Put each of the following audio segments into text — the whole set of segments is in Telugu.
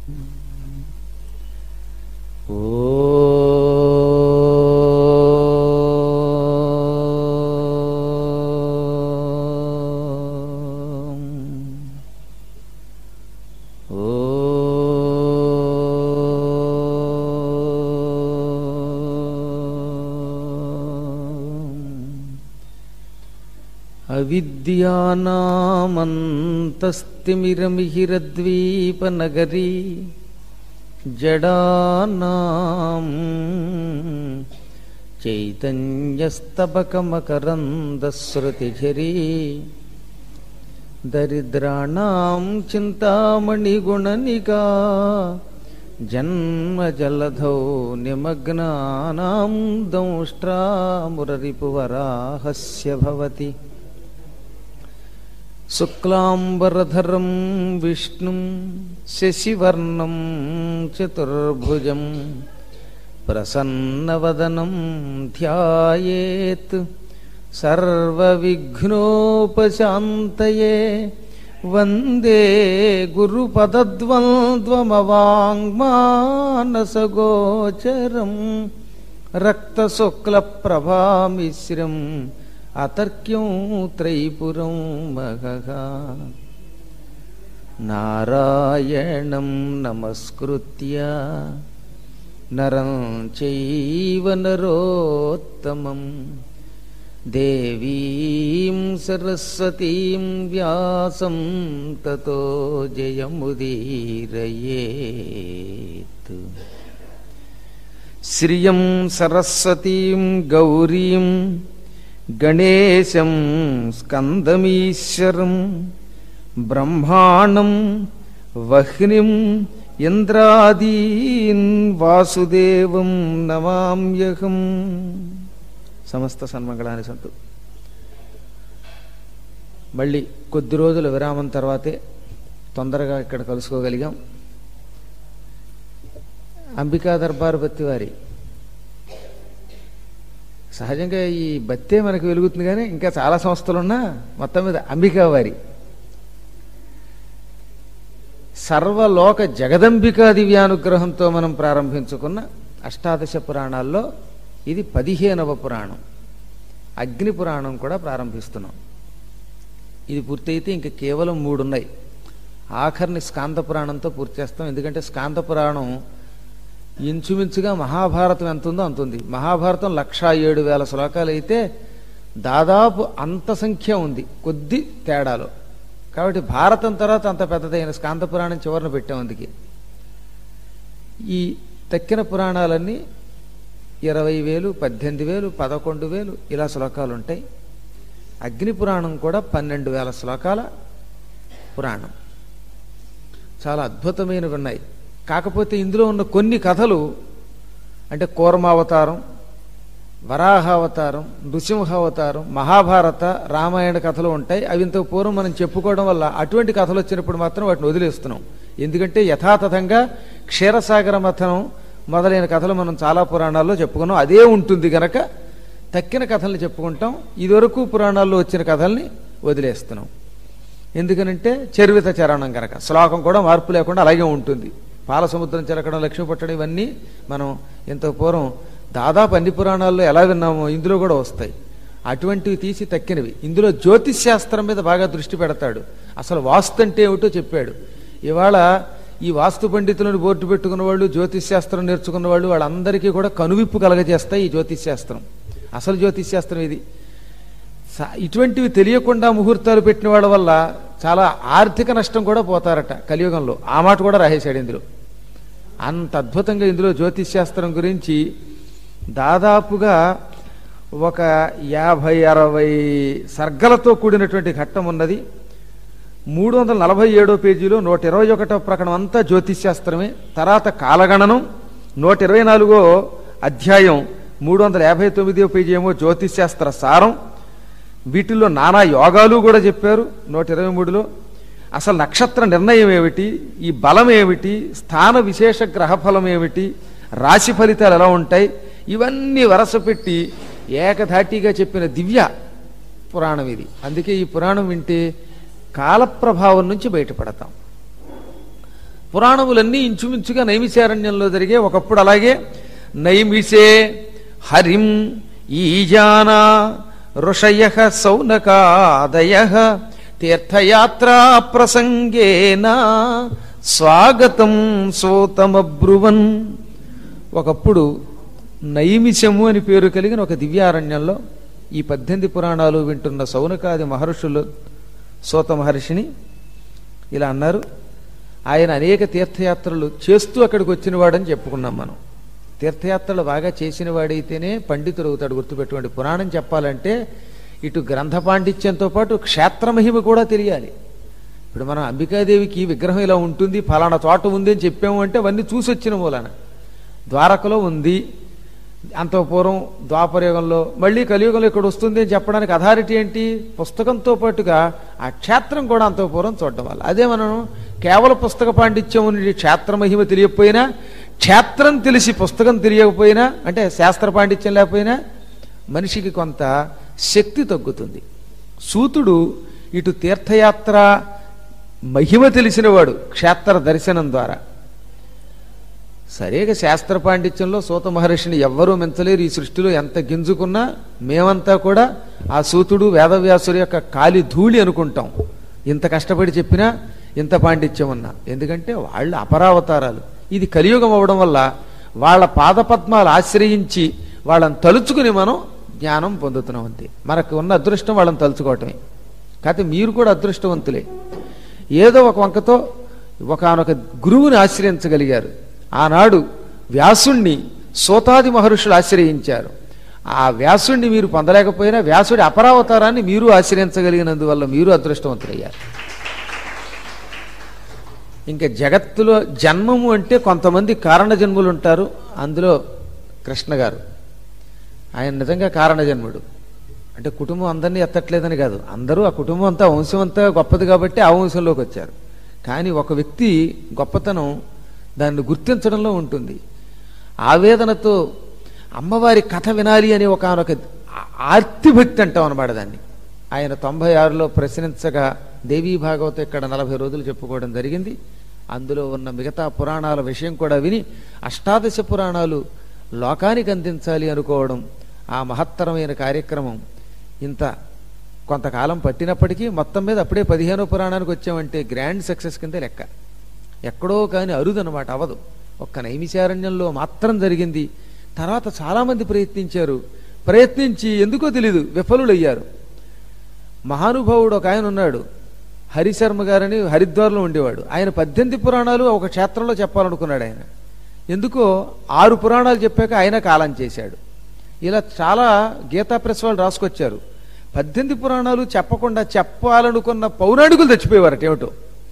అవిద్యానామంతస్తిమిరమిహిరద్వీపనగరీ జడానాం చైతన్యస్తబకమకరందశ్రుతిఝరీ దరిద్రాణం చింతామణిగుణనికా జన్మజలధౌ నిమగ్నానాం దంష్ట్రామురరిపువరాహస్య భవతి శుక్లాంబరధరం విష్ణుం శశివర్ణం చతుర్భుజం ప్రసన్నవదనం ధ్యాయేత్ సర్వవిఘ్నోపశాంతయే వందే గురుపదద్వంద్వమవాङ्మానసగోచరం రక్తశుక్లప్రభామిశ్రం అతర్క్యం త్రైపురం మహః నారాయణం నమస్కృత్య నరం చైవ నరోత్తమం దేవీం సరస్వతీం వ్యాసం తతో జయముదీరయేత్ శ్రియం సరస్వతీం గౌరీం గణేశం స్కందమీశ్వరం బ్రహ్మాణం వహ్నిం ఇంద్రాదీన్ వాసుదేవం నమామ్యహం సమస్త సన్మంగళాన్ని సంతు మళ్ళీ కొద్ది రోజుల విరామం తర్వాతే తొందరగా ఇక్కడ కలుసుకోగలిగాం అంబికా దర్బార్ బత్తి వారి సహజంగా ఈ బత్తే మనకు వెలుగుతుంది కానీ ఇంకా చాలా సంస్థలున్నా మొత్తం మీద అంబికా వారి సర్వలోక జగదంబికా దివ్యానుగ్రహంతో మనం ప్రారంభించుకున్న అష్టాదశ పురాణాల్లో ఇది పదిహేనవ పురాణం అగ్ని పురాణం కూడా ప్రారంభిస్తున్నాం ఇది పూర్తయితే ఇంకా కేవలం మూడు ఉన్నాయి ఆఖరిని స్కాంద పురాణంతో పూర్తి చేస్తాం ఎందుకంటే స్కాంద పురాణం ఇంచుమించుగా మహాభారతం ఎంత ఉందో అంత ఉంది మహాభారతం లక్షా ఏడు వేల శ్లోకాలు అయితే దాదాపు అంత సంఖ్య ఉంది కొద్ది తేడాలో కాబట్టి భారతం తర్వాత అంత పెద్దదైన స్కాంద పురాణం చివరన పెట్టాం అందుకే ఈ తక్కిన పురాణాలన్నీ ఇరవై వేలు పద్దెనిమిది వేలు పదకొండు వేలు ఇలా శ్లోకాలు ఉంటాయి అగ్ని పురాణం కూడా పన్నెండు వేల శ్లోకాల పురాణం చాలా అద్భుతమైనవి ఉన్నాయి కాకపోతే ఇందులో ఉన్న కొన్ని కథలు అంటే కూర్మావతారం వరాహావతారం నృసింహావతారం మహాభారత రామాయణ కథలు ఉంటాయి అవి ఇంత పూర్వం మనం చెప్పుకోవడం వల్ల అటువంటి కథలు వచ్చినప్పుడు మాత్రం వాటిని వదిలేస్తున్నాం ఎందుకంటే యథాతథంగా క్షీరసాగర మథనం మొదలైన కథలు మనం చాలా పురాణాల్లో చెప్పుకున్నాం అదే ఉంటుంది గనక తక్కిన కథల్ని చెప్పుకుంటాం ఇదివరకు పురాణాల్లో వచ్చిన కథల్ని వదిలేస్తున్నాం ఎందుకనంటే చరివిత చరణం కనుక శ్లోకం కూడా మార్పు లేకుండా అలాగే ఉంటుంది పాల సముద్రం చిలకడం లక్ష్మి పట్టడం ఇవన్నీ మనం ఇంత పూర్వం దాదాపు అన్ని పురాణాల్లో ఎలా విన్నామో ఇందులో కూడా వస్తాయి అటువంటివి తీసి తక్కినవి ఇందులో జ్యోతిష్ శాస్త్రం మీద బాగా దృష్టి పెడతాడు అసలు వాస్తు అంటే ఏమిటో చెప్పాడు ఇవాళ ఈ వాస్తు పండితులను బోర్డు పెట్టుకున్న వాళ్ళు జ్యోతిష్ శాస్త్రం నేర్చుకున్న వాళ్ళు వాళ్ళందరికీ కూడా కనువిప్పు కలగజేస్తాయి ఈ జ్యోతిష్ శాస్త్రం అసలు జ్యోతిష్ శాస్త్రం ఇది స- ఇటువంటివి తెలియకుండా ముహూర్తాలు పెట్టిన వాళ్ళ వల్ల చాలా ఆర్థిక నష్టం కూడా పోతారట కలియుగంలో ఆ మాట కూడా రాసేశాడు ఇందులో అంత అద్భుతంగా ఇందులో జ్యోతిష్ శాస్త్రం గురించి దాదాపుగా ఒక యాభై అరవై సర్గలతో కూడినటువంటి ఘట్టం ఉన్నది మూడు వందల నలభై ఏడో పేజీలో నూట ఇరవై ఒకటో ప్రకటన అంతా జ్యోతిష్ శాస్త్రమే తర్వాత కాలగణనం నూట ఇరవై నాలుగో అధ్యాయం మూడు వందల యాభై తొమ్మిదో పేజీ ఏమో జ్యోతిష్ శాస్త్ర సారం వీటిల్లో నానా యోగాలు కూడా చెప్పారు నూట ఇరవై మూడులో అసలు నక్షత్ర నిర్ణయం ఏమిటి ఈ బలం ఏమిటి స్థాన విశేష గ్రహఫలం ఏమిటి రాశి ఫలితాలు ఎలా ఉంటాయి ఇవన్నీ వరస పెట్టి ఏకధాటిగా చెప్పిన దివ్య పురాణం ఇది అందుకే ఈ పురాణం వింటే కాలప్రభావం నుంచి బయటపడతాం పురాణములన్నీ ఇంచుమించుగా నైమిశారణ్యంలో జరిగే ఒకప్పుడు అలాగే నైమిషే హరిం ఈజానా ఋషయ సౌనకాదయ తీర్థయాత్రా ప్రసంగేన స్వాగతం సోతమబ్రువన్ ఒకప్పుడు నైమిషము అని పేరు కలిగిన ఒక దివ్యారణ్యంలో ఈ పద్దెనిమిది పురాణాలు వింటున్న సౌనకాది మహర్షులు సోత మహర్షిని ఇలా అన్నారు ఆయన అనేక తీర్థయాత్రలు చేస్తూ అక్కడికి వచ్చినవాడని చెప్పుకున్నాం మనం తీర్థయాత్రలు బాగా చేసిన వాడైతేనే పండితుడు అవుతాడు గుర్తుపెట్టుకోండి పురాణం చెప్పాలంటే ఇటు గ్రంథ పాండిత్యంతో పాటు క్షేత్రమహిమ కూడా తెలియాలి ఇప్పుడు మనం అంబికాదేవికి విగ్రహం ఇలా ఉంటుంది ఫలానా తోట ఉంది అని చెప్పాము అంటే అవన్నీ చూసి వచ్చిన మూలాన ద్వారకలో ఉంది అంత పూర్వం ద్వాపరయుగంలో మళ్ళీ కలియుగంలో ఇక్కడ వస్తుంది అని చెప్పడానికి అథారిటీ ఏంటి పుస్తకంతో పాటుగా ఆ క్షేత్రం కూడా అంత పూర్వం చూడడం వల్ల అదే మనం కేవలం పుస్తక పాండిత్యం నుండి క్షేత్ర మహిమ తెలియకపోయినా క్షేత్రం తెలిసి పుస్తకం తెలియకపోయినా అంటే శాస్త్ర పాండిత్యం లేకపోయినా మనిషికి కొంత శక్తి తగ్గుతుంది సూతుడు ఇటు తీర్థయాత్ర మహిమ తెలిసినవాడు క్షేత్ర దర్శనం ద్వారా సరేగా శాస్త్ర పాండిత్యంలో సూత మహర్షిని ఎవ్వరూ మెంచలేరు ఈ సృష్టిలో ఎంత గింజుకున్నా మేమంతా కూడా ఆ సూతుడు వేదవ్యాసుడి యొక్క కాలి ధూళి అనుకుంటాం ఇంత కష్టపడి చెప్పినా ఇంత పాండిత్యం ఉన్నా ఎందుకంటే వాళ్ళు అపరావతారాలు ఇది కలియుగం అవ్వడం వల్ల వాళ్ళ పాదపద్మాలు ఆశ్రయించి వాళ్ళని తలుచుకుని మనం జ్ఞానం పొందుతున్నాం అంతే మనకు ఉన్న అదృష్టం వాళ్ళని తలుచుకోవటమే కాకపోతే మీరు కూడా అదృష్టవంతులే ఏదో ఒక వంకతో ఒకనొక గురువుని ఆశ్రయించగలిగారు ఆనాడు వ్యాసుణ్ణి సోతాది మహర్షులు ఆశ్రయించారు ఆ వ్యాసుణ్ణి మీరు పొందలేకపోయినా వ్యాసుడి అపరావతారాన్ని మీరు ఆశ్రయించగలిగినందువల్ల మీరు అదృష్టవంతులయ్యారు ఇంకా జగత్తులో జన్మము అంటే కొంతమంది కారణ జన్ములు ఉంటారు అందులో కృష్ణ గారు ఆయన నిజంగా కారణ జన్ముడు అంటే కుటుంబం అందరినీ ఎత్తట్లేదని కాదు అందరూ ఆ కుటుంబం అంతా వంశం అంతా గొప్పది కాబట్టి ఆ వంశంలోకి వచ్చారు కానీ ఒక వ్యక్తి గొప్పతనం దాన్ని గుర్తించడంలో ఉంటుంది ఆవేదనతో అమ్మవారి కథ వినాలి అనే ఒకనొక ఆర్తిభక్తి అంటాం అనమాట దాన్ని ఆయన తొంభై ఆరులో ప్రశ్నించగా దేవీ భాగవతం ఇక్కడ నలభై రోజులు చెప్పుకోవడం జరిగింది అందులో ఉన్న మిగతా పురాణాల విషయం కూడా విని అష్టాదశ పురాణాలు లోకానికి అందించాలి అనుకోవడం ఆ మహత్తరమైన కార్యక్రమం ఇంత కొంతకాలం పట్టినప్పటికీ మొత్తం మీద అప్పుడే పదిహేనో పురాణానికి వచ్చామంటే గ్రాండ్ సక్సెస్ కింద లెక్క ఎక్కడో కానీ అరుదనమాట అవదు ఒక్క నైమిశారణ్యంలో మాత్రం జరిగింది తర్వాత చాలామంది ప్రయత్నించారు ప్రయత్నించి ఎందుకో తెలీదు విఫలులయ్యారు మహానుభావుడు ఒక ఆయన ఉన్నాడు హరిశర్మ గారని హరిద్వార్లో ఉండేవాడు ఆయన పద్దెనిమిది పురాణాలు ఒక క్షేత్రంలో చెప్పాలనుకున్నాడు ఆయన ఎందుకో ఆరు పురాణాలు చెప్పాక ఆయన కాలం చేశాడు ఇలా చాలా గీతా ప్రెస్ వాళ్ళు రాసుకొచ్చారు పద్దెనిమిది పురాణాలు చెప్పకుండా చెప్పాలనుకున్న పౌరాణికులు చచ్చిపోయేవారట ఏమిటో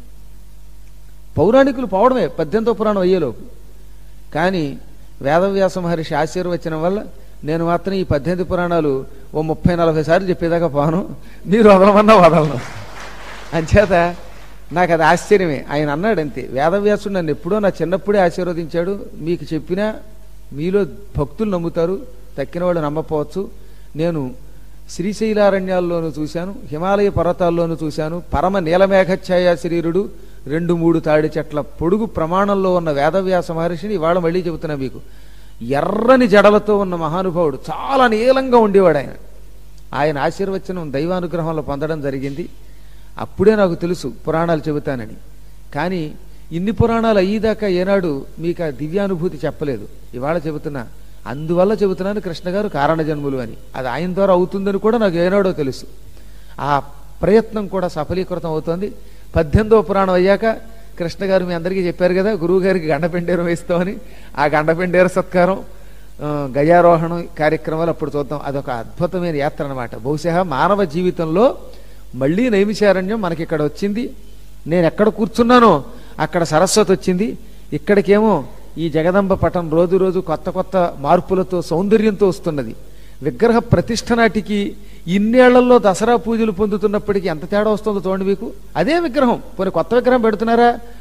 పౌరాణికులు పోవడమే పద్దెనిమిదో పురాణం అయ్యేలోపు కానీ వేదవ్యాస మహర్షి ఆశీర్వచనం వల్ల నేను మాత్రం ఈ పద్దెనిమిది పురాణాలు ఓ ముప్పై నలభై సార్లు చెప్పేదాకా పోను మీరు వదలమన్నా వదలను అంచేత నాకు అది ఆశ్చర్యమే ఆయన అన్నాడు అంతే వేదవ్యాసుడు నన్ను ఎప్పుడో నా చిన్నప్పుడే ఆశీర్వదించాడు మీకు చెప్పినా మీలో భక్తులు నమ్ముతారు తక్కిన వాళ్ళు నమ్మపోవచ్చు నేను శ్రీశైలారణ్యాల్లోనూ చూశాను హిమాలయ పర్వతాల్లోనూ చూశాను పరమ నీలమేఘఛాయ శరీరుడు రెండు మూడు తాడి చెట్ల పొడుగు ప్రమాణంలో ఉన్న వేదవ్యాస మహర్షిని ఇవాళ మళ్ళీ చెబుతున్నా మీకు ఎర్రని జడలతో ఉన్న మహానుభావుడు చాలా నీలంగా ఉండేవాడు ఆయన ఆయన ఆశీర్వచనం దైవానుగ్రహంలో పొందడం జరిగింది అప్పుడే నాకు తెలుసు పురాణాలు చెబుతానని కానీ ఇన్ని పురాణాలు అయ్యేదాకా ఏనాడు మీకు ఆ దివ్యానుభూతి చెప్పలేదు ఇవాళ చెబుతున్నా అందువల్ల చెబుతున్నాను కృష్ణ గారు కారణ జన్ములు అని అది ఆయన ద్వారా అవుతుందని కూడా నాకు ఏనాడో తెలుసు ఆ ప్రయత్నం కూడా సఫలీకృతం అవుతోంది పద్దెనిమిదో పురాణం అయ్యాక కృష్ణ గారు మీ అందరికీ చెప్పారు కదా గురువు గారికి గండపెండేరం వేస్తామని ఆ గండపెండేర సత్కారం ఆ, గజారోహణం కార్యక్రమాలు అప్పుడు చూద్దాం అదొక అద్భుతమైన యాత్ర అనమాట బహుశా మానవ జీవితంలో మళ్ళీ నైమిశారణ్యం మనకి ఇక్కడ వచ్చింది నేను ఎక్కడ కూర్చున్నానో అక్కడ సరస్వతి వచ్చింది ఇక్కడికేమో ఈ జగదంబ పటం రోజు రోజు కొత్త కొత్త మార్పులతో సౌందర్యంతో వస్తున్నది విగ్రహ ప్రతిష్ఠ నాటికి ఇన్నేళ్లలో దసరా పూజలు పొందుతున్నప్పటికీ ఎంత తేడా వస్తుందో చూడండి మీకు అదే విగ్రహం పోనీ కొత్త విగ్రహం పెడుతున్నారా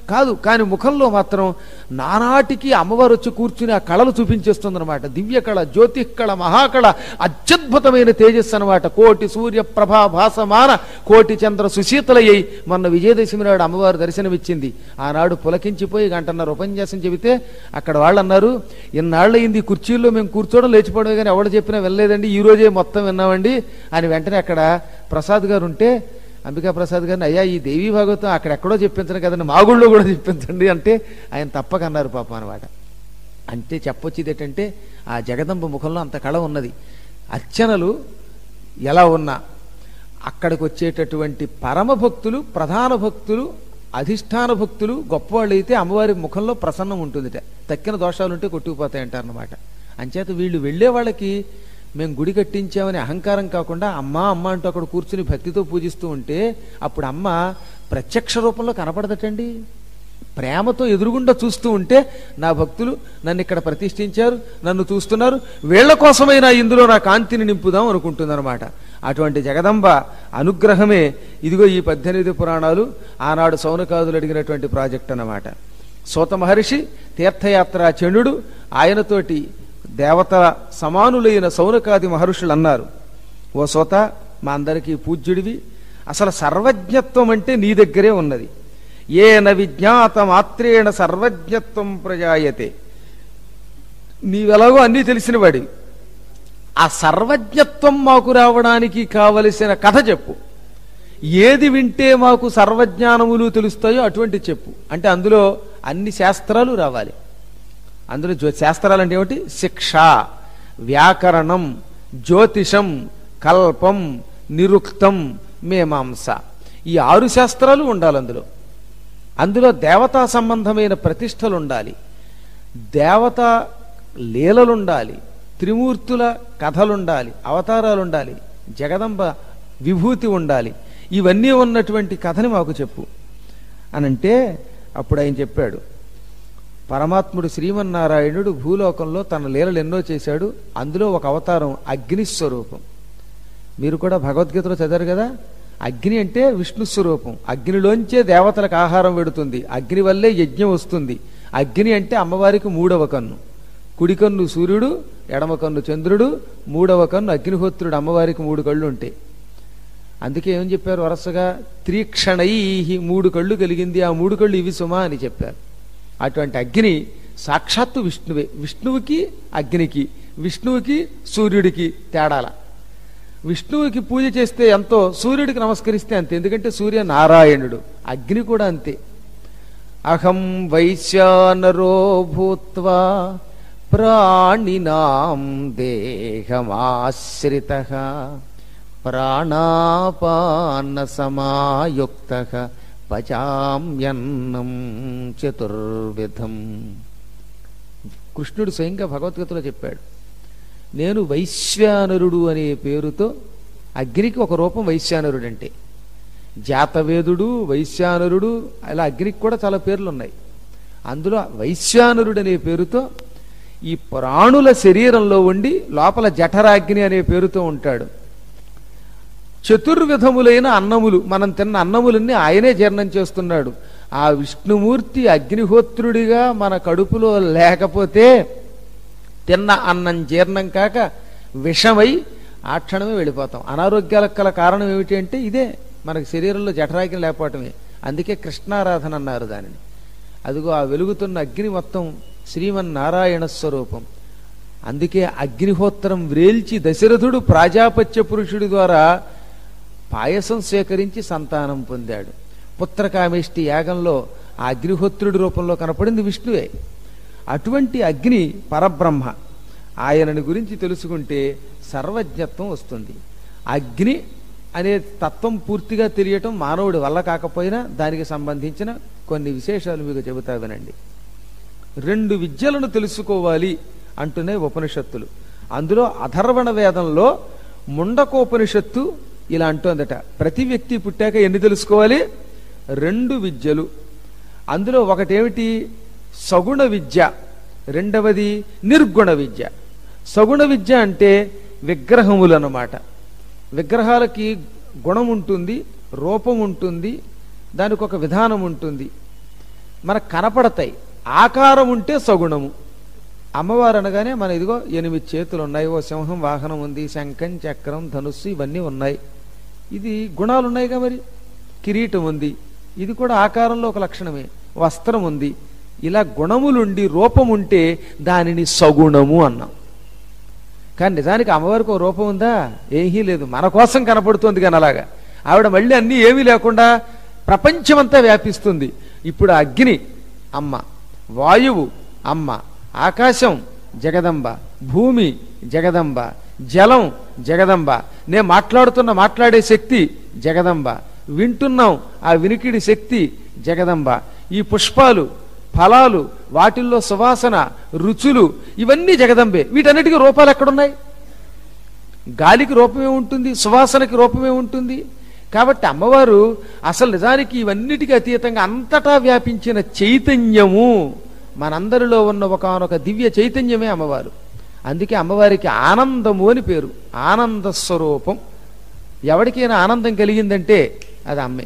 కాదు కానీ ముఖంలో మాత్రం నానాటికి అమ్మవారు వచ్చి కూర్చుని ఆ కళలు చూపించేస్తుందన్నమాట దివ్య కళ జ్యోతి కళ మహాకళ అత్యద్భుతమైన తేజస్సు అనమాట కోటి సూర్య ప్రభా భాసమాన కోటి చంద్ర సుశీతలయ్యి మొన్న విజయదశమి నాడు అమ్మవారు దర్శనమిచ్చింది ఆనాడు పులకించిపోయి గంటన్నర ఉపన్యాసం చెబితే అక్కడ వాళ్ళు అన్నారు ఇన్నాళ్ళయింది ఈ కుర్చీల్లో మేము కూర్చోవడం లేచిపోవడం కానీ ఎవడు చెప్పినా వెళ్ళలేదండి ఈ రోజే మొత్తం విన్నామండి అని వెంటనే అక్కడ ప్రసాద్ గారు ఉంటే అంబికా ప్రసాద్ గారిని అయ్యా ఈ దేవీ భాగవతం అక్కడెక్కడో చెప్పించను కదండి మా గుళ్ళో కూడా చెప్పించండి అంటే ఆయన తప్పక అన్నారు పాపం అనమాట అంటే చెప్పొచ్చేది ఏంటంటే ఆ జగదంబ ముఖంలో అంత కళ ఉన్నది అర్చనలు ఎలా ఉన్నా అక్కడికి వచ్చేటటువంటి పరమ భక్తులు ప్రధాన భక్తులు అధిష్టాన భక్తులు గొప్పవాళ్ళు అయితే అమ్మవారి ముఖంలో ప్రసన్నం ఉంటుందిట తక్కిన దోషాలు ఉంటే కొట్టుకుపోతాయి అంటారనమాట అంచేత వీళ్ళు వెళ్ళే వాళ్ళకి మేము గుడి కట్టించామని అహంకారం కాకుండా అమ్మా అమ్మ అంటూ అక్కడ కూర్చుని భక్తితో పూజిస్తూ ఉంటే అప్పుడు అమ్మ ప్రత్యక్ష రూపంలో కనపడదటండి ప్రేమతో ఎదురుగుండా చూస్తూ ఉంటే నా భక్తులు నన్ను ఇక్కడ ప్రతిష్ఠించారు నన్ను చూస్తున్నారు వీళ్ల కోసమైనా ఇందులో నా కాంతిని నింపుదాం అనుకుంటుందన్నమాట అటువంటి జగదంబ అనుగ్రహమే ఇదిగో ఈ పద్దెనిమిది పురాణాలు ఆనాడు సౌనకాదులు అడిగినటువంటి ప్రాజెక్ట్ అన్నమాట సోత మహర్షి తీర్థయాత్ర చండుడు ఆయనతోటి దేవతల సమానులైన సౌనకాది మహర్షులు అన్నారు ఓ సోత మా అందరికీ పూజ్యుడివి అసలు సర్వజ్ఞత్వం అంటే నీ దగ్గరే ఉన్నది ఏన విజ్ఞాత మాత్రేణ సర్వజ్ఞత్వం ప్రజాయతే నీవెలాగో అన్నీ తెలిసిన వాడివి ఆ సర్వజ్ఞత్వం మాకు రావడానికి కావలసిన కథ చెప్పు ఏది వింటే మాకు సర్వజ్ఞానములు తెలుస్తాయో అటువంటి చెప్పు అంటే అందులో అన్ని శాస్త్రాలు రావాలి అందులో జ్యో శాస్త్రాలు అంటే ఏమిటి శిక్ష వ్యాకరణం జ్యోతిషం కల్పం నిరుక్తం మీమాంస ఈ ఆరు శాస్త్రాలు ఉండాలి అందులో అందులో దేవతా సంబంధమైన ప్రతిష్టలు ఉండాలి దేవత లీలలుండాలి త్రిమూర్తుల కథలుండాలి అవతారాలు ఉండాలి జగదంబ విభూతి ఉండాలి ఇవన్నీ ఉన్నటువంటి కథని మాకు చెప్పు అనంటే అప్పుడు ఆయన చెప్పాడు పరమాత్ముడు శ్రీమన్నారాయణుడు భూలోకంలో తన లీలలు ఎన్నో చేశాడు అందులో ఒక అవతారం అగ్ని స్వరూపం మీరు కూడా భగవద్గీతలో చదివారు కదా అగ్ని అంటే విష్ణు స్వరూపం అగ్నిలోంచే దేవతలకు ఆహారం పెడుతుంది అగ్ని వల్లే యజ్ఞం వస్తుంది అగ్ని అంటే అమ్మవారికి మూడవ కన్ను కుడి కన్ను సూర్యుడు ఎడమ కన్ను చంద్రుడు మూడవ కన్ను అగ్నిహోత్రుడు అమ్మవారికి మూడు కళ్ళు ఉంటాయి అందుకే ఏం చెప్పారు వరుసగా త్రీక్షణై మూడు కళ్ళు కలిగింది ఆ మూడు కళ్ళు ఇవి సుమా అని చెప్పారు అటువంటి అగ్ని సాక్షాత్తు విష్ణువే విష్ణువుకి అగ్నికి విష్ణువుకి సూర్యుడికి తేడాల విష్ణువుకి పూజ చేస్తే ఎంతో సూర్యుడికి నమస్కరిస్తే అంతే ఎందుకంటే సూర్య నారాయణుడు అగ్ని కూడా అంతే అహం వైశ్యానరో భూత్వా ప్రాణినాం దేహమాశ్రిత ప్రాణాపాన సమాయుక్త పచామ్యన్నం చతుర్విధం కృష్ణుడు స్వయంగా భగవద్గీతలో చెప్పాడు నేను వైశ్వానరుడు అనే పేరుతో అగ్నికి ఒక రూపం వైశ్వానరుడు అంటే జాతవేదుడు వైశ్వానరుడు అలా అగ్నికి కూడా చాలా పేర్లు ఉన్నాయి అందులో వైశ్వానరుడు అనే పేరుతో ఈ ప్రాణుల శరీరంలో ఉండి లోపల జఠరాగ్ని అనే పేరుతో ఉంటాడు చతుర్విధములైన అన్నములు మనం తిన్న అన్నములన్నీ ఆయనే జీర్ణం చేస్తున్నాడు ఆ విష్ణుమూర్తి అగ్నిహోత్రుడిగా మన కడుపులో లేకపోతే తిన్న అన్నం జీర్ణం కాక విషమై ఆ క్షణమే వెళ్ళిపోతాం అనారోగ్యాలకు గల కారణం ఏమిటి అంటే ఇదే మనకి శరీరంలో జఠరాగ్ని లేకపోవటమే అందుకే కృష్ణారాధన అన్నారు దానిని అదిగో ఆ వెలుగుతున్న అగ్ని మొత్తం శ్రీమన్నారాయణ స్వరూపం అందుకే అగ్నిహోత్రం వ్రేల్చి దశరథుడు ప్రాజాపత్య పురుషుడి ద్వారా పాయసం స్వీకరించి సంతానం పొందాడు పుత్రకామేష్టి యాగంలో ఆ అగ్నిహోత్రుడి రూపంలో కనపడింది విష్ణువే అటువంటి అగ్ని పరబ్రహ్మ ఆయనని గురించి తెలుసుకుంటే సర్వజ్ఞత్వం వస్తుంది అగ్ని అనే తత్వం పూర్తిగా తెలియటం మానవుడి వల్ల కాకపోయినా దానికి సంబంధించిన కొన్ని విశేషాలు మీకు చెబుతా వినండి రెండు విద్యలను తెలుసుకోవాలి అంటున్నాయి ఉపనిషత్తులు అందులో అధర్వణ వేదంలో ముండకోపనిషత్తు ఇలా అంటోందట ప్రతి వ్యక్తి పుట్టాక ఎన్ని తెలుసుకోవాలి రెండు విద్యలు అందులో ఒకటేమిటి సగుణ విద్య రెండవది నిర్గుణ విద్య సగుణ విద్య అంటే విగ్రహములు అన్నమాట విగ్రహాలకి గుణం ఉంటుంది రూపం ఉంటుంది దానికి ఒక విధానం ఉంటుంది మనకు కనపడతాయి ఆకారం ఉంటే సగుణము అమ్మవారు అనగానే మన ఇదిగో ఎనిమిది చేతులు ఉన్నాయి ఓ సింహం వాహనం ఉంది శంఖం చక్రం ధనుస్సు ఇవన్నీ ఉన్నాయి ఇది గుణాలు ఉన్నాయిగా మరి కిరీటం ఉంది ఇది కూడా ఆకారంలో ఒక లక్షణమే వస్త్రం ఉంది ఇలా గుణములుండి రూపం ఉంటే దానిని సగుణము అన్నాం కానీ నిజానికి అమ్మవారికి ఒక రూపం ఉందా ఏమీ లేదు మన కోసం కనపడుతుంది కానీ అలాగా ఆవిడ మళ్ళీ అన్నీ ఏమీ లేకుండా ప్రపంచమంతా వ్యాపిస్తుంది ఇప్పుడు అగ్ని అమ్మ వాయువు అమ్మ ఆకాశం జగదంబ భూమి జగదంబ జలం జగదంబ నేను మాట్లాడుతున్న మాట్లాడే శక్తి జగదంబ వింటున్నాం ఆ వినికిడి శక్తి జగదంబ ఈ పుష్పాలు ఫలాలు వాటిల్లో సువాసన రుచులు ఇవన్నీ జగదంబే వీటన్నిటికీ రూపాలు ఎక్కడున్నాయి గాలికి రూపమే ఉంటుంది సువాసనకి రూపమే ఉంటుంది కాబట్టి అమ్మవారు అసలు నిజానికి ఇవన్నిటికీ అతీతంగా అంతటా వ్యాపించిన చైతన్యము మనందరిలో ఉన్న ఒకనొక దివ్య చైతన్యమే అమ్మవారు అందుకే అమ్మవారికి ఆనందము అని పేరు ఆనంద స్వరూపం ఎవరికైనా ఆనందం కలిగిందంటే అది అమ్మే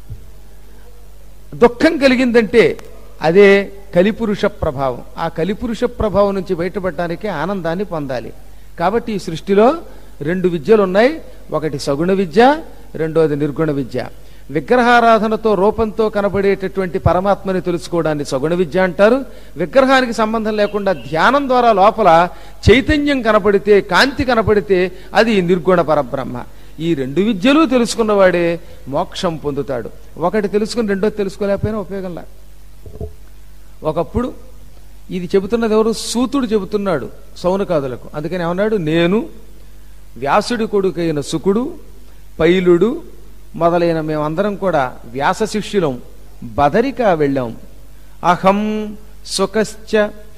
దుఃఖం కలిగిందంటే అదే కలిపురుష ప్రభావం ఆ కలిపురుష ప్రభావం నుంచి బయటపడటానికి ఆనందాన్ని పొందాలి కాబట్టి ఈ సృష్టిలో రెండు విద్యలు ఉన్నాయి ఒకటి సగుణ విద్య రెండోది నిర్గుణ విద్య విగ్రహారాధనతో రూపంతో కనబడేటటువంటి పరమాత్మని తెలుసుకోవడాన్ని సగుణ విద్య అంటారు విగ్రహానికి సంబంధం లేకుండా ధ్యానం ద్వారా లోపల చైతన్యం కనపడితే కాంతి కనపడితే అది నిర్గుణ పరబ్రహ్మ ఈ రెండు విద్యలు తెలుసుకున్నవాడే మోక్షం పొందుతాడు ఒకటి తెలుసుకుని రెండోది తెలుసుకోలేకపోయినా ఉపయోగంలా ఒకప్పుడు ఇది చెబుతున్నది ఎవరు సూతుడు చెబుతున్నాడు సౌనకాదులకు అందుకని ఏమన్నాడు నేను వ్యాసుడి కొడుకైన సుకుడు పైలుడు మొదలైన మేమందరం కూడా వ్యాస శిష్యులం బదరికా వెళ్ళాం అహం సుఖశ్చ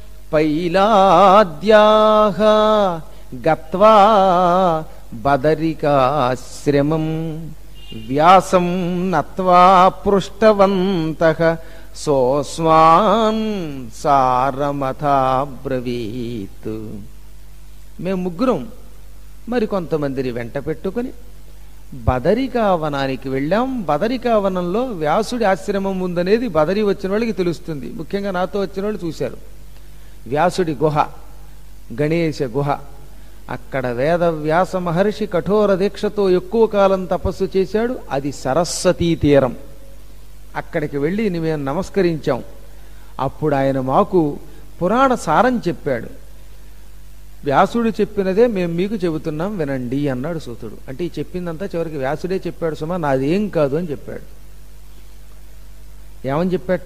పైలాద్యాహ గత్వా బదరికాశ్రమం వ్యాసం నత్వా పృష్టవంత సోస్మాన్ సారమథా బ్రవీత్ మేము ముగ్గురం మరి కొంతమందిని వెంట పెట్టుకుని బదరికావనానికి వెళ్ళాం బదరికావనంలో వ్యాసుడి ఆశ్రమం ఉందనేది బదరి వచ్చిన వాళ్ళకి తెలుస్తుంది ముఖ్యంగా నాతో వచ్చిన వాళ్ళు చూశారు వ్యాసుడి గుహ గణేశ గుహ అక్కడ వేద వ్యాస మహర్షి కఠోర దీక్షతో ఎక్కువ కాలం తపస్సు చేశాడు అది సరస్వతీ తీరం అక్కడికి వెళ్ళి మేము నమస్కరించాం అప్పుడు ఆయన మాకు పురాణ సారం చెప్పాడు వ్యాసుడు చెప్పినదే మేము మీకు చెబుతున్నాం వినండి అన్నాడు సూతుడు అంటే ఈ చెప్పిందంతా చివరికి వ్యాసుడే చెప్పాడు సుమా నాదేం కాదు అని చెప్పాడు ఏమని చెప్పాట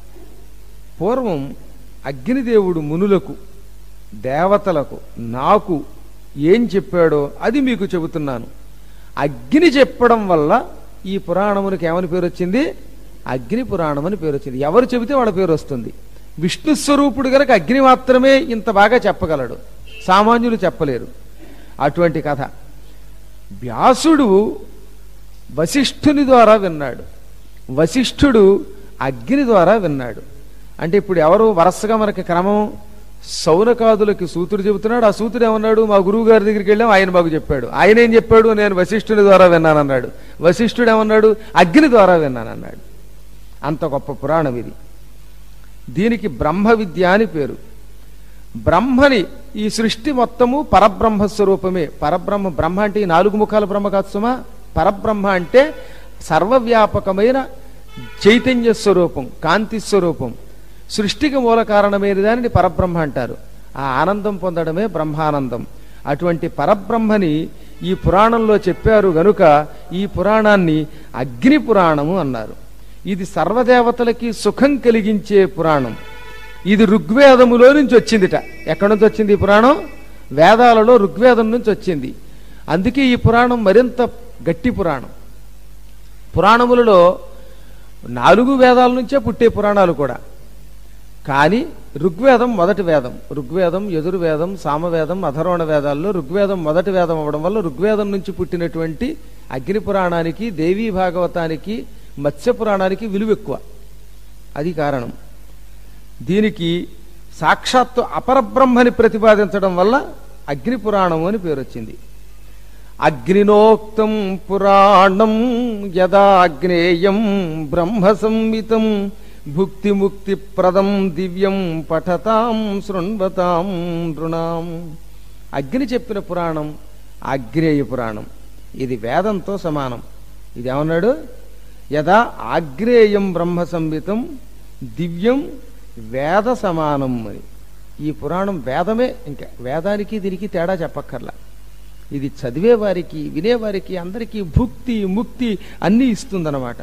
పూర్వం అగ్నిదేవుడు మునులకు దేవతలకు నాకు ఏం చెప్పాడో అది మీకు చెబుతున్నాను అగ్ని చెప్పడం వల్ల ఈ పురాణమునికి ఏమని పేరు వచ్చింది అగ్ని పురాణం అని పేరు వచ్చింది ఎవరు చెబితే వాళ్ళ పేరు వస్తుంది విష్ణు స్వరూపుడు గనక అగ్ని మాత్రమే ఇంత బాగా చెప్పగలడు సామాన్యులు చెప్పలేరు అటువంటి కథ వ్యాసుడు వశిష్ఠుని ద్వారా విన్నాడు వశిష్ఠుడు అగ్ని ద్వారా విన్నాడు అంటే ఇప్పుడు ఎవరు వరుసగా మనకి క్రమం సౌనకాదులకి సూతుడు చెబుతున్నాడు ఆ సూతుడు ఏమన్నాడు మా గురువు గారి దగ్గరికి వెళ్ళాం ఆయన మాకు చెప్పాడు ఆయన ఏం చెప్పాడు నేను వశిష్ఠుని ద్వారా విన్నానన్నాడు వశిష్ఠుడు ఏమన్నాడు అగ్ని ద్వారా విన్నానన్నాడు అంత గొప్ప పురాణం ఇది దీనికి బ్రహ్మ విద్య అని పేరు బ్రహ్మని ఈ సృష్టి మొత్తము పరబ్రహ్మ స్వరూపమే పరబ్రహ్మ బ్రహ్మ అంటే ఈ నాలుగు ముఖాల బ్రహ్మ కాదు సుమా పరబ్రహ్మ అంటే సర్వవ్యాపకమైన చైతన్య స్వరూపం కాంతి స్వరూపం సృష్టికి మూల కారణమైన దానిని పరబ్రహ్మ అంటారు ఆ ఆనందం పొందడమే బ్రహ్మానందం అటువంటి పరబ్రహ్మని ఈ పురాణంలో చెప్పారు గనుక ఈ పురాణాన్ని అగ్ని పురాణము అన్నారు ఇది సర్వదేవతలకి సుఖం కలిగించే పురాణం ఇది ఋగ్వేదములో నుంచి వచ్చిందిట ఎక్కడి నుంచి వచ్చింది ఈ పురాణం వేదాలలో ఋగ్వేదం నుంచి వచ్చింది అందుకే ఈ పురాణం మరింత గట్టి పురాణం పురాణములలో నాలుగు వేదాల నుంచే పుట్టే పురాణాలు కూడా కానీ ఋగ్వేదం మొదటి వేదం ఋగ్వేదం యజుర్వేదం సామవేదం అధర్వణ వేదాల్లో ఋగ్వేదం మొదటి వేదం అవ్వడం వల్ల ఋగ్వేదం నుంచి పుట్టినటువంటి అగ్ని పురాణానికి దేవీ భాగవతానికి మత్స్య పురాణానికి విలువ ఎక్కువ అది కారణం దీనికి సాక్షాత్తు అపరబ్రహ్మని ప్రతిపాదించడం వల్ల అగ్ని పురాణం అని పేరు వచ్చింది అగ్నినోక్తం పురాణం యదాగ్నేయం బ్రహ్మ సంహితం భుక్తి ముక్తి ప్రదం దివ్యం పఠతాం శృణ్వతాం నృణాం అగ్ని చెప్పిన పురాణం ఆగ్నేయ పురాణం ఇది వేదంతో సమానం ఇది ఏమన్నాడు యదా ఆగ్నేయం బ్రహ్మ సంహితం దివ్యం వేద సమానం అని ఈ పురాణం వేదమే ఇంకా వేదానికి దీనికి తేడా చెప్పక్కర్లా ఇది చదివే వారికి వినేవారికి అందరికీ భుక్తి ముక్తి అన్నీ ఇస్తుందన్నమాట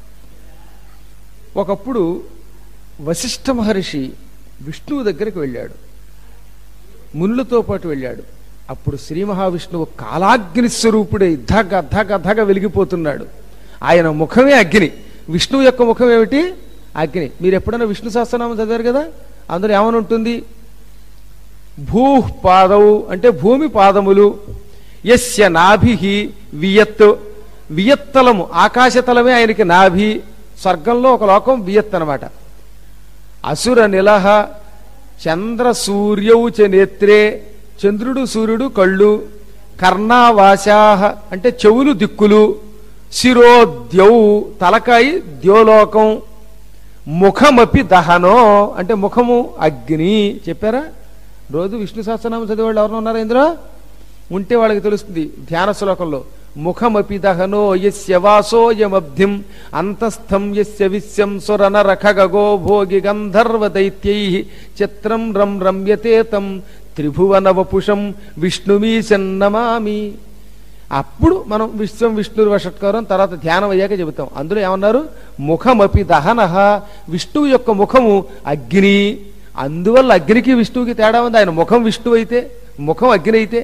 ఒకప్పుడు వశిష్ఠ మహర్షి విష్ణువు దగ్గరికి వెళ్ళాడు మునులతో పాటు వెళ్ళాడు అప్పుడు శ్రీ మహావిష్ణువు కాలాగ్ని స్వరూపుడై ధగ ధగ ధగ వెలిగిపోతున్నాడు ఆయన ముఖమే అగ్ని విష్ణువు యొక్క ముఖం ఏమిటి అగ్ని మీరు ఎప్పుడైనా విష్ణు సహస్రనామం చదివారు కదా అందులో ఏమని ఉంటుంది భూ పాదవు అంటే భూమి పాదములు యస్య నాభి వియత్ వియత్తలము ఆకాశతలమే ఆయనకి నాభి స్వర్గంలో ఒక లోకం వియత్ అనమాట అసుర నిలహ చంద్ర సూర్యౌ చ నేత్రే చంద్రుడు సూర్యుడు కళ్ళు కర్ణావాశాహ అంటే చెవులు దిక్కులు శిరోద్యౌ తలకాయి ద్యోలోకం ముఖమపి దహనో అంటే ముఖము అగ్ని చెప్పారా రోజు విష్ణు సహస్రనామం చదివేవాళ్ళు ఎవరు ఉన్నారా ఇందులో ఉంటే వాళ్ళకి తెలుస్తుంది ధ్యాన శ్లోకంలో ముఖమపి దహనో యస్య వాసోయమబ్ధిం అంతస్థం యస్య విశ్యం సురన రఖగో భోగి గంధర్వ దైత్యై చిత్రం రం రమ్యతే తం త్రిభువన వపుషం విష్ణుమీశన్నమామి అప్పుడు మనం విశ్వం విష్ణురు వషట్కారం తర్వాత ధ్యానం అయ్యాక చెబుతాం అందులో ఏమన్నారు ముఖమపి దహనః విష్ణువు యొక్క ముఖము అగ్ని అందువల్ల అగ్నికి విష్ణువుకి తేడా ఉంది ఆయన ముఖం విష్ణువు అయితే ముఖం అగ్ని అయితే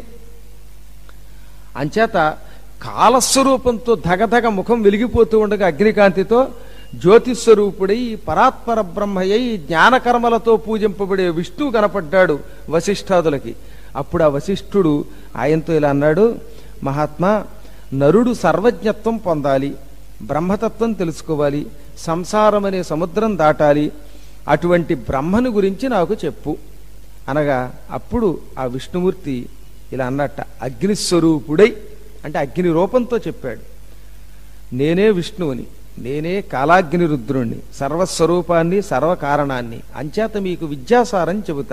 అంచేత కాలస్వరూపంతో ధగధగ ముఖం వెలిగిపోతూ ఉండగా అగ్నికాంతితో జ్యోతిస్వరూపుడై పరాత్పర బ్రహ్మయ్యి జ్ఞానకర్మలతో పూజింపబడే విష్ణువు కనపడ్డాడు వశిష్ఠాదులకి అప్పుడు ఆ వశిష్ఠుడు ఆయనతో ఇలా అన్నాడు మహాత్మా నరుడు సర్వజ్ఞత్వం పొందాలి బ్రహ్మతత్వం తెలుసుకోవాలి సంసారం అనే సముద్రం దాటాలి అటువంటి బ్రహ్మను గురించి నాకు చెప్పు అనగా అప్పుడు ఆ విష్ణుమూర్తి ఇలా అన్నట్ట అగ్నిస్వరూపుడై అంటే అగ్ని రూపంతో చెప్పాడు నేనే విష్ణువుని నేనే కాలాగ్ని రుద్రుణ్ణి సర్వస్వరూపాన్ని సర్వకారణాన్ని అంచేత మీకు విద్యాసారం చెబుతా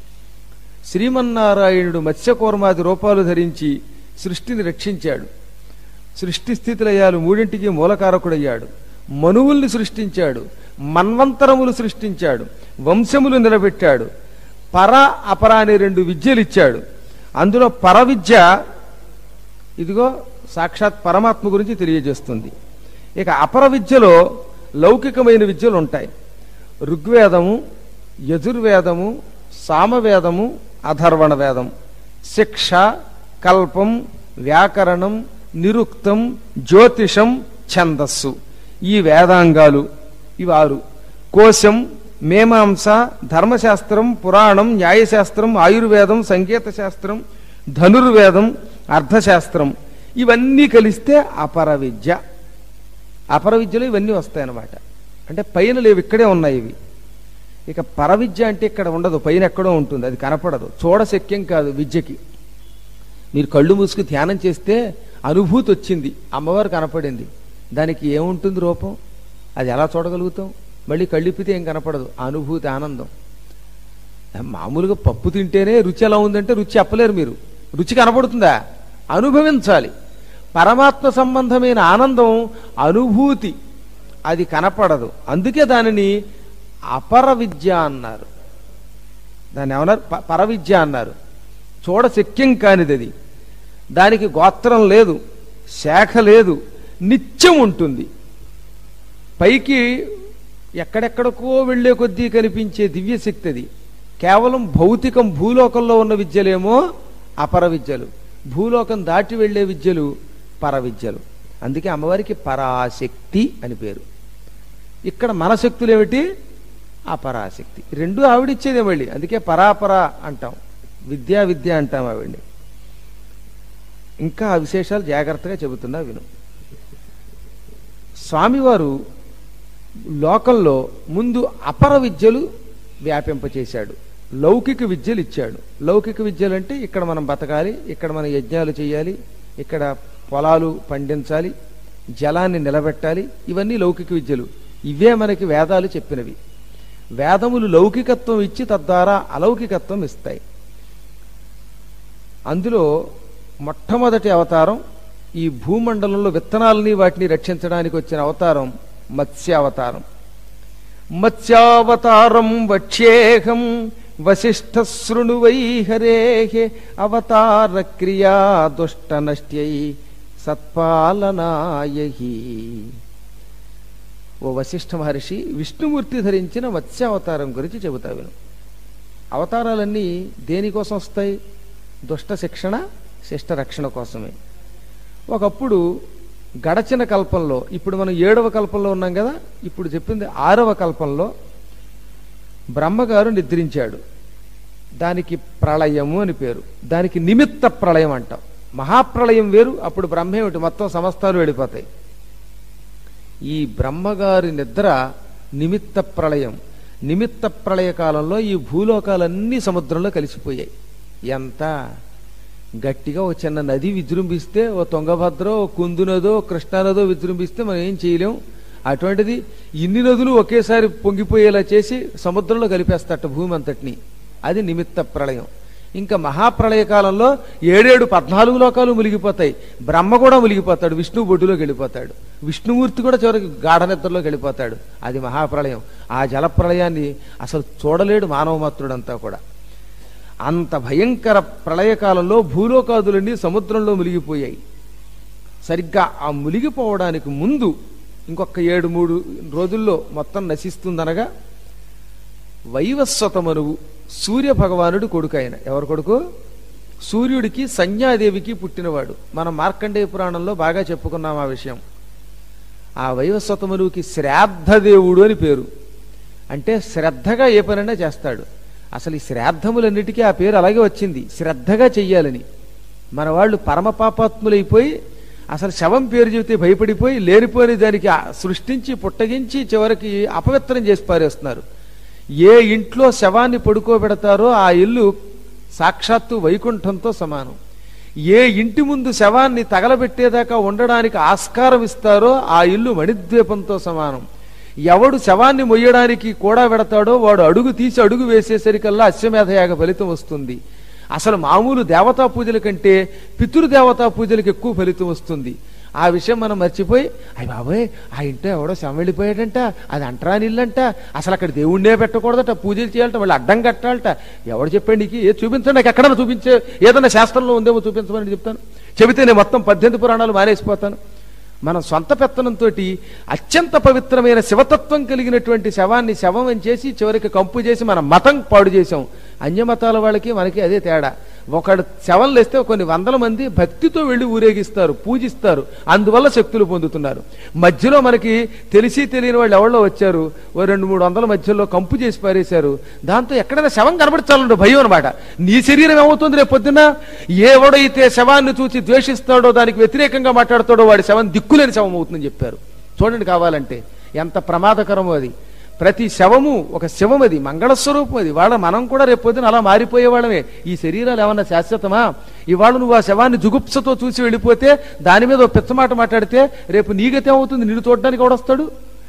శ్రీమన్నారాయణుడు మత్స్యకూర్మాది రూపాలు ధరించి సృష్టిని రక్షించాడు సృష్టి స్థితిలయ్యాలు మూడింటికి మూలకారకుడయ్యాడు మనువుల్ని సృష్టించాడు మన్వంతరములు సృష్టించాడు వంశములు నిలబెట్టాడు పర అపర అనే రెండు విద్యలు ఇచ్చాడు అందులో పర విద్య ఇదిగో సాక్షాత్ పరమాత్మ గురించి తెలియజేస్తుంది ఇక అపర విద్యలో లౌకికమైన విద్యలు ఉంటాయి ఋగ్వేదము యజుర్వేదము సామవేదము అధర్వణ వేదం శిక్ష కల్పం వ్యాకరణం నిరుక్తం జ్యోతిషం ఛందస్సు ఈ వేదాంగాలు ఇవి ఆరు కోశం మీమాంస ధర్మశాస్త్రం పురాణం న్యాయశాస్త్రం ఆయుర్వేదం సంగీత శాస్త్రం ధనుర్వేదం అర్థశాస్త్రం ఇవన్నీ కలిస్తే అపర విద్య అపర విద్యలో ఇవన్నీ వస్తాయన్నమాట అంటే పైన లేవు ఇక్కడే ఉన్నాయి ఇవి ఇక పర విద్య అంటే ఇక్కడ ఉండదు పైన ఎక్కడో ఉంటుంది అది కనపడదు చూడశక్యం కాదు విద్యకి మీరు కళ్ళు మూసుకు ధ్యానం చేస్తే అనుభూతి వచ్చింది అమ్మవారు కనపడింది దానికి ఏముంటుంది రూపం అది ఎలా చూడగలుగుతాం మళ్ళీ కళ్ళిప్పితే ఏం కనపడదు అనుభూతి ఆనందం మామూలుగా పప్పు తింటేనే రుచి ఎలా ఉందంటే రుచి చెప్పలేరు మీరు రుచి కనపడుతుందా అనుభవించాలి పరమాత్మ సంబంధమైన ఆనందం అనుభూతి అది కనపడదు అందుకే దానిని అపర విద్య అన్నారు దాన్ని ఏమన్నారు ప- పరవిద్య అన్నారు చూడశక్యం కానిది అది దానికి గోత్రం లేదు శాఖ లేదు నిత్యం ఉంటుంది పైకి ఎక్కడెక్కడికో వెళ్ళే కొద్దీ కనిపించే దివ్యశక్తి అది కేవలం భౌతికం భూలోకంలో ఉన్న విద్యలేమో అపర విద్యలు భూలోకం దాటి వెళ్ళే విద్యలు పర విద్యలు అందుకే అమ్మవారికి పరాశక్తి అని పేరు ఇక్కడ మన శక్తులు ఏమిటి అపరాశక్తి రెండు ఆవిడిచ్చేదే మళ్ళీ అందుకే పరాపర అంటాం విద్యా విద్య అంటాం ఆవిడ్ని ఇంకా ఆ విశేషాలు జాగ్రత్తగా చెబుతున్నా విను స్వామివారు లోకంలో ముందు అపర విద్యలు వ్యాపింపచేశాడు లౌకిక విద్యలు ఇచ్చాడు లౌకిక విద్యలు అంటే ఇక్కడ మనం బతకాలి ఇక్కడ మనం యజ్ఞాలు చేయాలి ఇక్కడ పొలాలు పండించాలి జలాన్ని నిలబెట్టాలి ఇవన్నీ లౌకిక విద్యలు ఇవే మనకి వేదాలు చెప్పినవి వేదములు లౌకికత్వం ఇచ్చి తద్వారా అలౌకికత్వం ఇస్తాయి అందులో మొట్టమొదటి అవతారం ఈ భూమండలంలో విత్తనాలని వాటిని రక్షించడానికి వచ్చిన అవతారం మత్స్యావతారం మత్స్యావతారం వక్ష్యేహం వశిష్ఠ శృణువై హరేహే అవతార క్రియా దుష్ట నష్ట్యై సత్పాలనాయహి ఓ వశిష్ఠ మహర్షి విష్ణుమూర్తి ధరించిన మత్స్యావతారం గురించి చెబుతా విను అవతారాలన్నీ దేనికోసం వస్తాయి దుష్ట శిక్షణ శిష్ట రక్షణ కోసమే ఒకప్పుడు గడచిన కల్పంలో ఇప్పుడు మనం ఏడవ కల్పంలో ఉన్నాం కదా ఇప్పుడు చెప్పింది ఆరవ కల్పంలో బ్రహ్మగారు నిద్రించాడు దానికి ప్రళయము అని పేరు దానికి నిమిత్త ప్రళయం అంటాం మహాప్రళయం వేరు అప్పుడు బ్రహ్మేమిటి మొత్తం సమస్తాలు వెళ్ళిపోతాయి ఈ బ్రహ్మగారి నిద్ర నిమిత్త ప్రళయం నిమిత్త ప్రళయ కాలంలో ఈ భూలోకాలన్నీ సముద్రంలో కలిసిపోయాయి ఎంత గట్టిగా ఓ చిన్న నది విజృంభిస్తే ఓ తుంగభద్ర ఓ కుందు నదో కృష్ణానదో విజృంభిస్తే మనం ఏం చేయలేం అటువంటిది ఇన్ని నదులు ఒకేసారి పొంగిపోయేలా చేసి సముద్రంలో కలిపేస్తట భూమి అంతటిని అది నిమిత్త ప్రళయం ఇంకా మహాప్రళయ కాలంలో ఏడేడు పద్నాలుగు లోకాలు మునిగిపోతాయి బ్రహ్మ కూడా మునిగిపోతాడు విష్ణువు బొడ్డులోకి వెళ్ళిపోతాడు విష్ణుమూర్తి కూడా చివరికి గాఢ నిద్రలోకి వెళ్ళిపోతాడు అది మహాప్రళయం ఆ జలప్రళయాన్ని అసలు చూడలేడు మానవమాత్రుడంతా కూడా అంత భయంకర ప్రళయకాలంలో భూలోకాదులన్నీ సముద్రంలో మునిగిపోయాయి సరిగ్గా ఆ మునిగిపోవడానికి ముందు ఇంకొక ఏడు మూడు రోజుల్లో మొత్తం నశిస్తుందనగా వైవస్వతమనువు సూర్య భగవానుడు కొడుకు ఆయన ఎవరు కొడుకు సూర్యుడికి సంజ్ఞాదేవికి పుట్టినవాడు మనం మార్కండేయ పురాణంలో బాగా చెప్పుకున్నాం ఆ విషయం ఆ వైవస్వతమనువుకి శ్రాద్ధదేవుడు అని పేరు అంటే శ్రద్ధగా ఏ పనైనా చేస్తాడు అసలు ఈ శ్రాద్ధములన్నిటికీ ఆ పేరు అలాగే వచ్చింది శ్రద్ధగా చెయ్యాలని మన వాళ్ళు పరమ పాపాత్ములైపోయి అసలు శవం పేరు చెబితే భయపడిపోయి లేనిపోని దానికి ఆ సృష్టించి పుట్టగించి చివరికి అపవిత్రం చేసి పారేస్తున్నారు ఏ ఇంట్లో శవాన్ని పడుకోబెడతారో ఆ ఇల్లు సాక్షాత్తు వైకుంఠంతో సమానం ఏ ఇంటి ముందు శవాన్ని తగలబెట్టేదాకా ఉండడానికి ఆస్కారం ఇస్తారో ఆ ఇల్లు మణిద్వీపంతో సమానం ఎవడు శవాన్ని మొయ్యడానికి కూడా పెడతాడో వాడు అడుగు తీసి అడుగు వేసేసరికల్లా అశ్వమేధయాగ ఫలితం వస్తుంది అసలు మామూలు దేవతా పూజల కంటే పితృదేవతా పూజలకు ఎక్కువ ఫలితం వస్తుంది ఆ విషయం మనం మర్చిపోయి అయ్యి బాబోయ్ ఆ ఇంట్లో ఎవడో శవం వెళ్ళిపోయాడంట అది అంటరాని ఇల్లంట అసలు అక్కడ దేవుణ్ణే పెట్టకూడదట పూజలు చేయాలట వాళ్ళు అడ్డం కట్టాలట ఎవడు చెప్పాడు నీకు ఏ చూపించండి నాకు ఎక్కడన్నా చూపించే ఏదైనా శాస్త్రంలో ఉందేమో చూపించమని చెప్తాను చెబితే నేను మొత్తం పద్దెనిమిది పురాణాలు మానేసిపోతాను మనం సొంత పెత్తనంతో అత్యంత పవిత్రమైన శివతత్వం కలిగినటువంటి శవాన్ని శవం అని చేసి చివరికి కంపు చేసి మన మతం పాడు చేసాం అన్యమతాల వాళ్ళకి మనకి అదే తేడా ఒకడు శవం లేస్తే కొన్ని వందల మంది భక్తితో వెళ్ళి ఊరేగిస్తారు పూజిస్తారు అందువల్ల శక్తులు పొందుతున్నారు మధ్యలో మనకి తెలిసి తెలియని వాళ్ళు ఎవరో వచ్చారు ఓ రెండు మూడు వందల మధ్యలో కంపు చేసి పారేశారు దాంతో ఎక్కడైనా శవం కనబడించాలంటే భయం అనమాట నీ శరీరం ఏమవుతుంది రేపు పొద్దున్న ఎవడైతే శవాన్ని చూసి ద్వేషిస్తాడో దానికి వ్యతిరేకంగా మాట్లాడతాడో వాడి శవం దిక్కులేని శవం అవుతుందని చెప్పారు చూడండి కావాలంటే ఎంత ప్రమాదకరమో అది ప్రతి శవము ఒక శవం అది మంగళస్వరూపం అది వాళ్ళ మనం కూడా రేపు పొద్దున అలా మారిపోయేవాళ్ళమే ఈ శరీరాలు ఏమన్నా శాశ్వతమా ఇవాళ నువ్వు ఆ శవాన్ని జుగుప్సతో చూసి వెళ్ళిపోతే దాని మీద ఒక పిచ్చమాట మాట్లాడితే రేపు నీగతే అవుతుంది నిన్ను చూడడానికి ఎవడొస్తాడు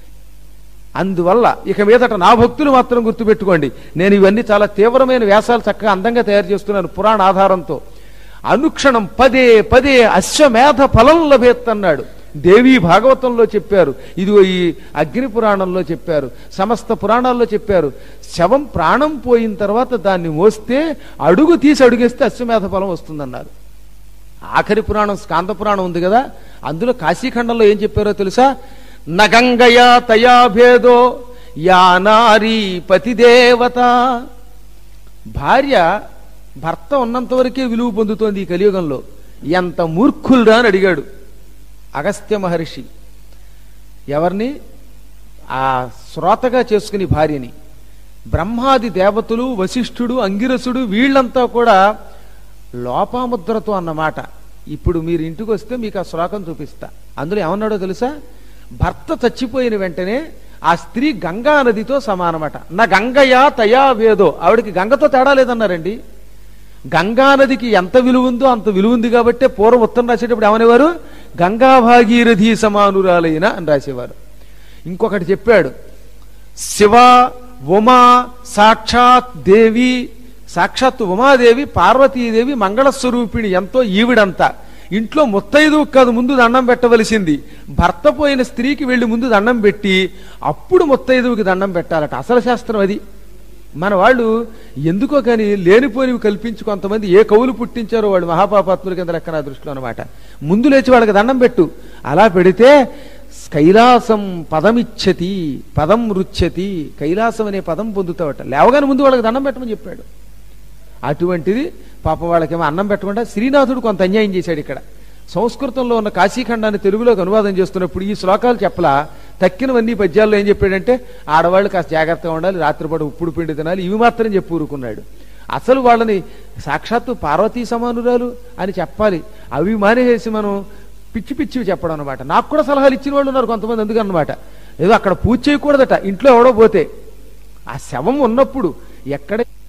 అందువల్ల ఇక మీదట నా భక్తులు మాత్రం గుర్తుపెట్టుకోండి నేను ఇవన్నీ చాలా తీవ్రమైన వ్యాసాలు చక్కగా అందంగా తయారు చేస్తున్నాను పురాణ ఆధారంతో అనుక్షణం పదే పదే అశ్వమేధ ఫలం లభేత్ అన్నాడు దేవీ భాగవతంలో చెప్పారు ఇది ఈ అగ్ని పురాణంలో చెప్పారు సమస్త పురాణాల్లో చెప్పారు శవం ప్రాణం పోయిన తర్వాత దాన్ని మోస్తే అడుగు తీసి అడుగేస్తే అశ్వమేధ ఫలం వస్తుందన్నారు ఆఖరి పురాణం స్కాంద పురాణం ఉంది కదా అందులో కాశీఖండంలో ఏం చెప్పారో తెలుసా నగంగయా తయా భేదో యా నారీ పతిదేవత భార్య భర్త ఉన్నంత వరకే విలువ పొందుతోంది ఈ కలియుగంలో ఎంత మూర్ఖులురా అని అడిగాడు అగస్త్య మహర్షి ఎవరిని ఆ శ్రోతగా చేసుకుని భార్యని బ్రహ్మాది దేవతలు వశిష్ఠుడు అంగిరసుడు వీళ్ళంతా కూడా లోపాముద్రతో అన్నమాట ఇప్పుడు మీరు ఇంటికి వస్తే మీకు ఆ శ్లోకం చూపిస్తా అందులో ఏమన్నాడో తెలుసా భర్త చచ్చిపోయిన వెంటనే ఆ స్త్రీ గంగా నదితో సమానమట నా గంగయా తయా వేదో ఆవిడకి గంగతో తేడా లేదన్నారండి గంగా నదికి ఎంత విలువ ఉందో అంత విలువ ఉంది కాబట్టే పూర్వం ఉత్తరం రాసేటప్పుడు ఏమనేవారు గంగా భాగీరథి సమానురాలైన అని రాసేవారు ఇంకొకటి చెప్పాడు శివ ఉమా సాక్షాత్ దేవి సాక్షాత్ ఉమాదేవి పార్వతీదేవి మంగళస్వరూపిణి ఎంతో ఈవిడంతా ఇంట్లో ముత్తైదువు కాదు ముందు దండం పెట్టవలసింది భర్త పోయిన స్త్రీకి వెళ్ళి ముందు దండం పెట్టి అప్పుడు ముత్తైదువుకి దండం పెట్టాలట అసలు శాస్త్రం అది మన వాళ్ళు ఎందుకో కానీ లేనిపోనివి కల్పించి కొంతమంది ఏ కవులు పుట్టించారో వాళ్ళు మహాపాపాత్ముల కింద లెక్క నా దృష్టిలో అనమాట ముందు లేచి వాళ్ళకి దండం పెట్టు అలా పెడితే కైలాసం పదమిచ్చతి పదం రుచ్యతి కైలాసం అనే పదం పొందుతావట లేవగానే ముందు వాళ్ళకి దండం పెట్టమని చెప్పాడు అటువంటిది పాపం వాళ్ళకేమో అన్నం పెట్టకుండా శ్రీనాథుడు కొంత అన్యాయం చేశాడు ఇక్కడ సంస్కృతంలో ఉన్న కాశీఖండాన్ని తెలుగులోకి అనువాదం చేస్తున్నప్పుడు ఈ శ్లోకాలు చెప్పలా తక్కినవన్నీ పద్యాల్లో ఏం చెప్పాడంటే ఆడవాళ్ళు కాస్త జాగ్రత్తగా ఉండాలి రాత్రిపాటు ఉప్పుడు పిండి తినాలి ఇవి మాత్రం చెప్పి ఊరుకున్నాడు అసలు వాళ్ళని సాక్షాత్తు పార్వతీ సమానురాలు అని చెప్పాలి అవి మానేసి మనం పిచ్చి పిచ్చివి చెప్పడం అనమాట నాకు కూడా సలహాలు ఇచ్చిన వాళ్ళు ఉన్నారు కొంతమంది అందుకన్నమాట ఏదో అక్కడ పూజ చేయకూడదట ఇంట్లో ఎవడో పోతే ఆ శవం ఉన్నప్పుడు ఎక్కడ